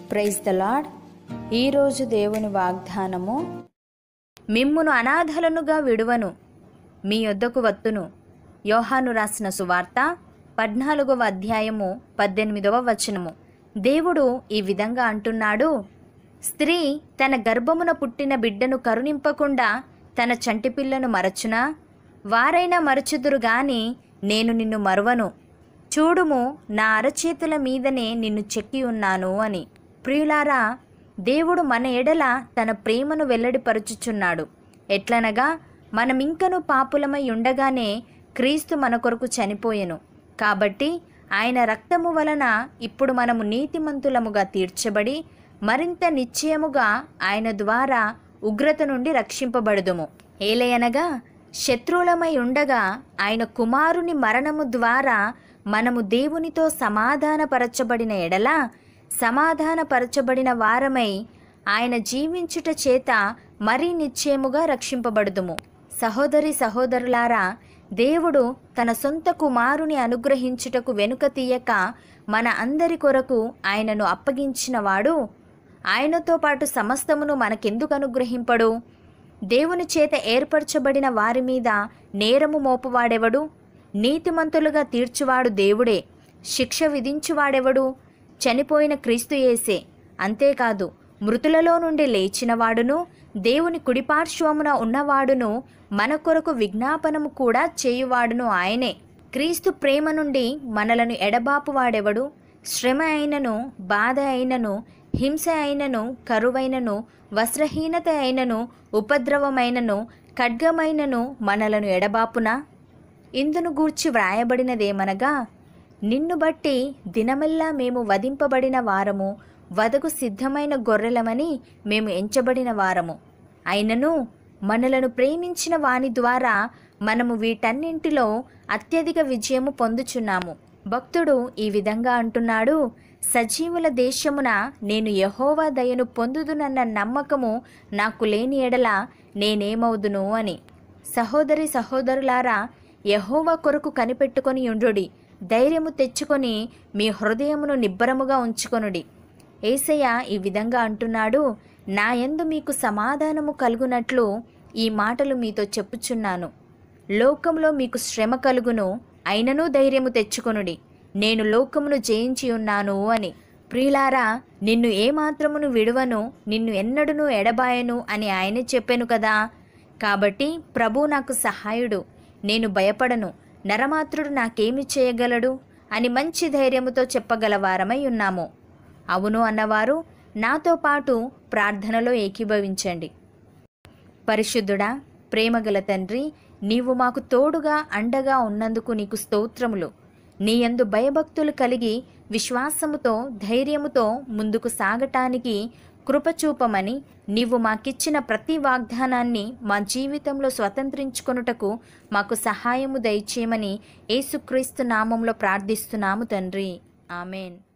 praise the lord ఈరోజు దేవుని వాగ్దానము మిమ్మును అనాథలనుగా విడువను మీ యొద్దకు వత్తును యోహాను రాసిన సువార్త పద్నాలుగవ అధ్యాయము పద్దెనిమిదవ వచనము దేవుడు ఈ విధంగా అంటున్నాడు స్త్రీ తన గర్భమున పుట్టిన బిడ్డను కరుణింపకుండా తన చంటి పిల్లను మరచునా వారైనా మరచుదురు గాని నేను నిన్ను మరువను చూడుము నా అరచేతుల మీదనే నిన్ను చెక్కి ఉన్నాను అని ప్రియులారా దేవుడు మన ఎడల తన ప్రేమను వెల్లడిపరుచుచున్నాడు ఎట్లనగా మనమింకను పాపులమై ఉండగానే క్రీస్తు మన కొరకు చనిపోయెను కాబట్టి ఆయన రక్తము వలన ఇప్పుడు మనము నీతిమంతులముగా తీర్చబడి మరింత నిశ్చయముగా ఆయన ద్వారా ఉగ్రత నుండి రక్షింపబడుదుము ఏలయనగా శత్రువులమై ఉండగా ఆయన కుమారుని మరణము ద్వారా మనము దేవునితో సమాధానపరచబడిన ఎడల సమాధానపరచబడిన వారమై ఆయన జీవించుట చేత మరీ నిశ్చయముగా రక్షింపబడుదుము సహోదరి సహోదరులారా దేవుడు తన సొంత కుమారుని అనుగ్రహించుటకు వెనుక తీయక మన అందరి కొరకు ఆయనను అప్పగించినవాడు ఆయనతో పాటు సమస్తమును మనకెందుకు అనుగ్రహింపడు దేవుని చేత ఏర్పరచబడిన వారి మీద నేరము మోపువాడెవడు నీతిమంతులుగా తీర్చువాడు దేవుడే శిక్ష విధించువాడెవడు చనిపోయిన క్రీస్తు యేసే అంతేకాదు మృతులలో నుండి లేచినవాడును దేవుని కుడిపార్శ్వమున ఉన్నవాడును మన కొరకు విజ్ఞాపనము కూడా చేయువాడును ఆయనే క్రీస్తు ప్రేమ నుండి మనలను ఎడబాపువాడెవడు శ్రమ అయినను బాధ అయినను హింస అయినను కరువైనను వస్త్రహీనత అయినను ఉపద్రవమైనను ఖడ్గమైనను మనలను ఎడబాపునా ఇందును గూర్చి వ్రాయబడినదేమనగా నిన్ను బట్టి దినమెల్లా మేము వధింపబడిన వారము వదకు సిద్ధమైన గొర్రెలమని మేము ఎంచబడిన వారము అయినను మనలను ప్రేమించిన వాని ద్వారా మనము వీటన్నింటిలో అత్యధిక విజయము పొందుచున్నాము భక్తుడు ఈ విధంగా అంటున్నాడు సజీవుల దేశమున నేను యహోవా దయను పొందుదునన్న నమ్మకము నాకు లేని ఎడల నేనేమవుదును అని సహోదరి సహోదరులారా యహోవా కొరకు కనిపెట్టుకొని ఉండుడి ధైర్యము తెచ్చుకొని మీ హృదయమును నిబ్బరముగా ఉంచుకొనుడి ఏసయ్య ఈ విధంగా అంటున్నాడు నా యందు మీకు సమాధానము కలుగునట్లు ఈ మాటలు మీతో చెప్పుచున్నాను లోకంలో మీకు శ్రమ కలుగును అయినను ధైర్యము తెచ్చుకొనుడి నేను లోకమును జయించి ఉన్నాను అని ప్రియులారా నిన్ను ఏమాత్రమును విడువను నిన్ను ఎన్నడును ఎడబాయను అని ఆయనే చెప్పాను కదా కాబట్టి ప్రభు నాకు సహాయుడు నేను భయపడను నరమాత్రుడు నాకేమి చేయగలడు అని మంచి ధైర్యముతో చెప్పగలవారమై ఉన్నాము అవును అన్నవారు నాతో పాటు ప్రార్థనలో ఏకీభవించండి పరిశుద్ధుడా ప్రేమగల తండ్రి నీవు మాకు తోడుగా అండగా ఉన్నందుకు నీకు స్తోత్రములు నీయందు భయభక్తులు కలిగి విశ్వాసముతో ధైర్యముతో ముందుకు సాగటానికి కృపచూపమని నీవు మాకిచ్చిన ప్రతి వాగ్దానాన్ని మా జీవితంలో స్వతంత్రించుకొనుటకు మాకు సహాయము దయచేయమని యేసుక్రీస్తు నామంలో ప్రార్థిస్తున్నాము తండ్రి ఆమెన్